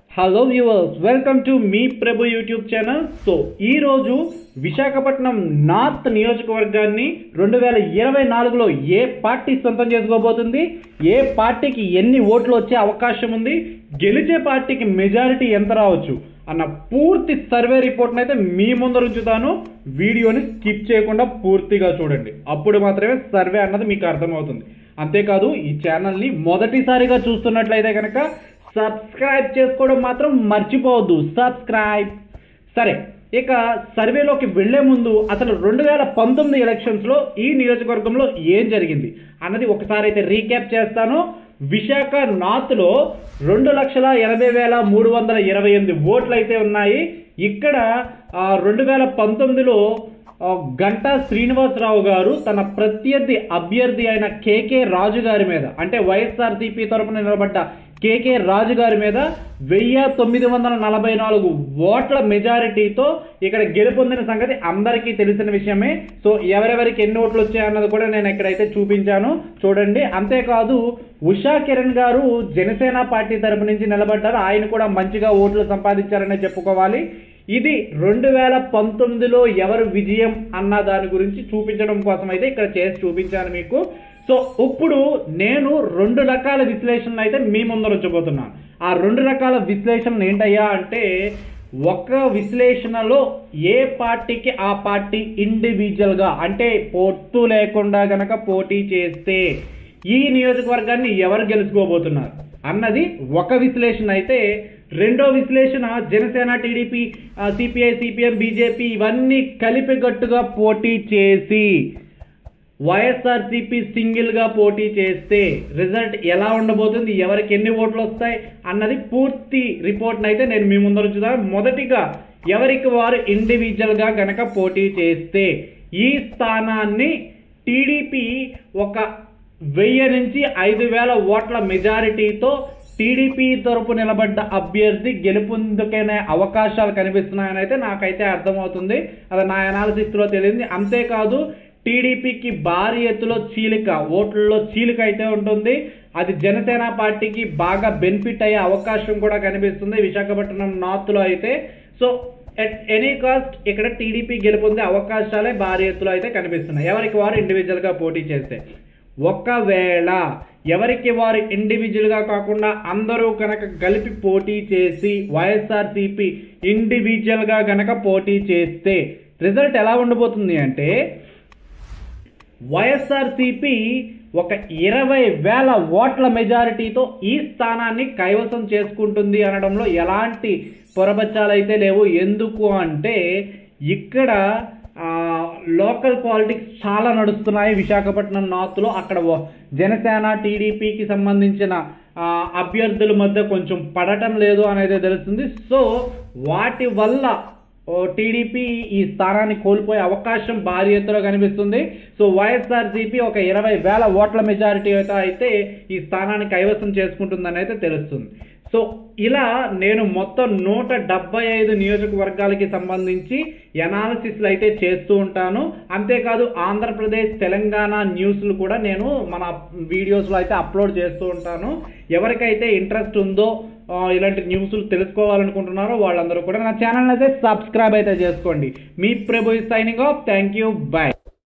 hello viewers welcome to మీ Prabhu YouTube channel so ఈ రోజు విశాఖపట్నం నార్త్ నియోజకవర్గాన్ని రెండు వేల ఇరవై నాలుగులో ఏ పార్టీ సొంతం చేసుకోబోతుంది ఏ పార్టీకి ఎన్ని ఓట్లు వచ్చే అవకాశం ఉంది గెలిచే పార్టీకి మెజారిటీ ఎంత రావచ్చు అన్న పూర్తి సర్వే రిపోర్ట్ని అయితే మీ ముందర ఉంచుతాను వీడియోని స్కిప్ చేయకుండా పూర్తిగా చూడండి అప్పుడు మాత్రమే సర్వే అన్నది మీకు అర్థమవుతుంది అంతేకాదు ఈ ఛానల్ని మొదటిసారిగా చూస్తున్నట్లయితే కనుక సబ్స్క్రైబ్ చేసుకోవడం మాత్రం మర్చిపోవద్దు సబ్స్క్రైబ్ సరే ఇక సర్వేలోకి వెళ్లే ముందు అసలు రెండు వేల పంతొమ్మిది ఎలక్షన్స్లో ఈ నియోజకవర్గంలో ఏం జరిగింది అన్నది ఒకసారి అయితే రీక్యాప్ చేస్తాను విశాఖ నార్త్లో రెండు లక్షల ఎనభై వేల మూడు వందల ఇరవై ఎనిమిది ఓట్లు అయితే ఉన్నాయి ఇక్కడ ఆ, రెండు వేల పంతొమ్మిదిలో ఆ, గంటా శ్రీనివాసరావు గారు తన ప్రత్యర్థి అభ్యర్థి అయిన కేకే రాజు గారి మీద అంటే వైఎస్ఆర్సీపీ తరపున నిలబడ్డ కేకే రాజు గారి మీద వెయ్యి తొమ్మిది వందల నలభై నాలుగు ఓట్ల మెజారిటీతో ఇక్కడ గెలుపొందిన సంగతి అందరికీ తెలిసిన విషయమే సో ఎవరెవరికి ఎన్ని ఓట్లు వచ్చాయన్నది కూడా నేను ఇక్కడైతే చూపించాను చూడండి అంతేకాదు ఉషా కిరణ్ గారు జనసేన పార్టీ తరపు నుంచి నిలబడ్డారు ఆయన కూడా మంచిగా ఓట్లు సంపాదించారనే చెప్పుకోవాలి ఇది రెండు వేల పంతొమ్మిదిలో ఎవరు విజయం అన్న దాని గురించి చూపించడం కోసం అయితే ఇక్కడ చేసి చూపించాను మీకు సో ఇప్పుడు నేను రెండు రకాల విశ్లేషణ అయితే మీ ముందర ఉంచబోతున్నాను ఆ రెండు రకాల విశ్లేషణ ఏంటయ్యా అంటే ఒక విశ్లేషణలో ఏ పార్టీకి ఆ పార్టీ ఇండివిజువల్గా అంటే పొత్తు లేకుండా గనక పోటీ చేస్తే ఈ నియోజకవర్గాన్ని ఎవరు గెలుచుకోబోతున్నారు అన్నది ఒక విశ్లేషణ అయితే రెండో విశ్లేషణ Janasena TDP CPI CPM BJP ఇవన్నీ కలిపిగట్టుగా పోటీ చేసి వైఎస్ఆర్సీపీ సింగిల్గా పోటీ చేస్తే రిజల్ట్ ఎలా ఉండబోతుంది ఎవరికి ఎన్ని ఓట్లు వస్తాయి అన్నది పూర్తి రిపోర్ట్ని అయితే నేను మీ ముందర ఉంచుతాను మొదటిగా ఎవరికి వారు ఇండివిజువల్గా గనక పోటీ చేస్తే ఈ స్థానాన్ని టీడీపీ ఒక వెయ్యి నుంచి ఐదు వేల ఓట్ల మెజారిటీతో టీడీపీ తరపు నిలబడ్డ అభ్యర్థి గెలుపొందుకునే అవకాశాలు కనిపిస్తున్నాయని అయితే నాకైతే అర్థమవుతుంది అది నా అనాలిసిస్లో తెలిసింది అంతేకాదు టీడీపీకి భారీ ఎత్తులో చీలిక ఓట్లలో చీలిక అయితే ఉంటుంది అది జనసేన పార్టీకి బాగా బెనిఫిట్ అయ్యే అవకాశం కూడా కనిపిస్తుంది విశాఖపట్నం నార్త్లో అయితే సో ఎట్ ఎనీ కాస్ట్ ఇక్కడ టీడీపీ గెలుపొందే అవకాశాలే భారీ ఎత్తులో అయితే కనిపిస్తున్నాయి ఎవరికి వారు ఇండివిజువల్గా పోటీ చేస్తే ఒకవేళ ఎవరికి వారు ఇండివిజువల్గా కాకుండా అందరూ కనుక కలిపి పోటీ చేసి వైఎస్ఆర్సీపీ ఇండివిజువల్గా గనక పోటీ చేస్తే రిజల్ట్ ఎలా ఉండబోతుంది అంటే వైఎస్ఆర్సీపీ ఒక ఇరవై వేల ఓట్ల మెజారిటీతో ఈ స్థానాన్ని కైవసం చేసుకుంటుంది అనడంలో ఎలాంటి పొరబచ్చాలు అయితే లేవు ఎందుకు అంటే ఇక్కడ ఆ, లోకల్ పాలిటిక్స్ చాలా నడుస్తున్నాయి విశాఖపట్నం నార్త్లో అక్కడ వ- జనసేన టీడీపీకి సంబంధించిన ఆ, అభ్యర్థుల మధ్య కొంచెం పడటం లేదు అనేది తెలుస్తుంది సో వాటి వల్ల ఓ టీడీపీ ఈ స్థానాన్ని కోల్పోయే అవకాశం భారీ ఎత్తులో కనిపిస్తుంది సో వైఎస్ఆర్సీపీ ఒక ఇరవై వేల ఓట్ల మెజారిటీ అయితే అయితే ఈ స్థానాన్ని కైవసం చేసుకుంటుందని అయితే తెలుస్తుంది సో ఇలా నేను మొత్తం నూట డెబ్బై ఐదు నియోజకవర్గాలకి సంబంధించి ఎనాలిసిస్లు అయితే చేస్తూ ఉంటాను అంతేకాదు ఆంధ్రప్రదేశ్ తెలంగాణ న్యూస్లు కూడా నేను మన వీడియోస్లో అయితే అప్లోడ్ చేస్తూ ఉంటాను ఎవరికైతే ఇంట్రెస్ట్ ఉందో ఆ, ఇలాంటి న్యూస్లు తెలుసుకోవాలనుకుంటున్నారో వాళ్ళందరూ కూడా నా ఛానల్ అయితే సబ్స్క్రైబ్ అయితే చేసుకోండి మీ Prabhu signing off thank you bye